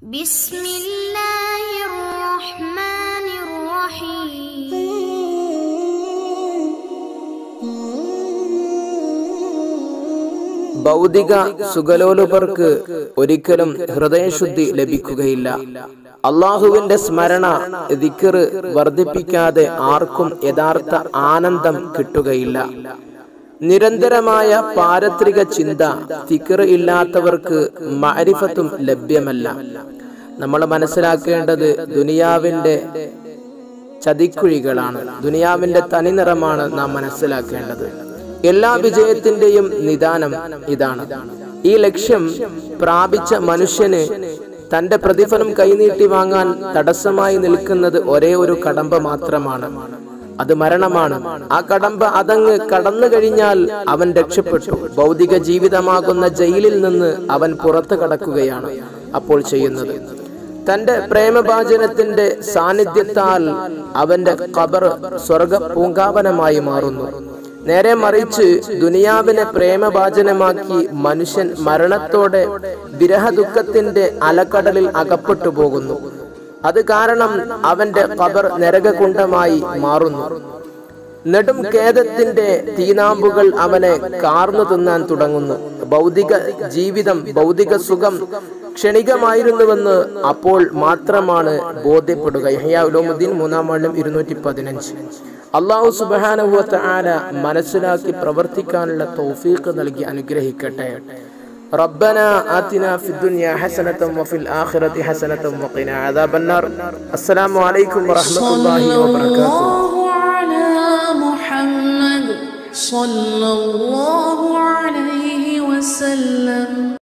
بسم الله الرحمن الرحيم ഭൗതിക സുഖലോലുപർക്ക് ഒരിക്കലും ഹൃദയശുദ്ധി ലഭിക്കുകയില്ല അള്ളാഹുവിന്റെ സ്മരണ ദിക്കറ് വർദ്ധിപ്പിക്കാതെ ആർക്കും യഥാർത്ഥ ആനന്ദം കിട്ടുകയില്ല നിരന്തരമായ പാരത്രിക ചിന്ത ദിക്കറ് ഇല്ലാത്തവർക്ക് മാരിഫത്തും ലഭ്യമല്ല നമ്മൾ മനസ്സിലാക്കേണ്ടത് ദുനിയാവിന്റെ ചതിക്കുഴികളാണ് ദുനിയാവിന്റെ തനിനിറമാണ് നാം മനസ്സിലാക്കേണ്ടത് എല്ലാ വിജയത്തിന്റെയും നിദാനം ഇതാണ് ഈ ലക്ഷ്യം പ്രാപിച്ച മനുഷ്യന് തന്റെ പ്രതിഫലം കൈനീട്ടി വാങ്ങാൻ തടസ്സമായി നിൽക്കുന്നത് ഒരേ ഒരു കടമ്പ മാത്രമാണ് അത് മരണമാണ് ആ കടമ്പ അതങ്ങ് കടന്നു കഴിഞ്ഞാൽ അവൻ രക്ഷപ്പെട്ടു ഭൗതിക ജീവിതമാകുന്ന ജയിലിൽ നിന്ന് അവൻ പുറത്തു കടക്കുകയാണ് അപ്പോൾ ചെയ്യുന്നത് തന്റെ പ്രേമഭാചനത്തിന്റെ സാന്നിധ്യത്താൽ അവന്റെ ഖബർ സ്വർഗ പൂങ്കാവനമായി മാറുന്നു നേരെ മറിച്ച് ദുനിയാവിനെ പ്രേമഭാചനമാക്കി മനുഷ്യൻ മരണത്തോടെ വിരഹദുഃഖത്തിന്റെ അലക്കടലിൽ അകപ്പെട്ടു പോകുന്നു അത് കാരണം അവന്റെ ഖബർ നരകകുണ്ഡമായി മാറുന്നു നെടും ഖേദത്തിന്റെ തീനാമ്പുകൾ അവനെ കാർന്നു തിന്നാൻ തുടങ്ങുന്നു ഭൗതിക ജീവിതം ഭൗതിക സുഖം ക്ഷണികമായിരുന്നുവെന്ന് അപ്പോൾ മാത്രമാണ് ബോധ്യപ്പെടുക യഹ്യാഉലോമുദ്ദീൻ മൂന്നാം വള്ളം ഇരുന്നൂറ്റി പതിനഞ്ച് അള്ളാഹു സുബാനുഭവത്തെ ആല മനസ്സിലാക്കി പ്രവർത്തിക്കാനുള്ള തൗഫീഖ് നൽകി അനുഗ്രഹിക്കട്ടെ ربنا آتنا في الدنيا حسنة وفي الآخرة حسنة وقنا عذاب النار السلام عليكم ورحمة الله صلى وبركاته الله على محمد صلى الله عليه وسلم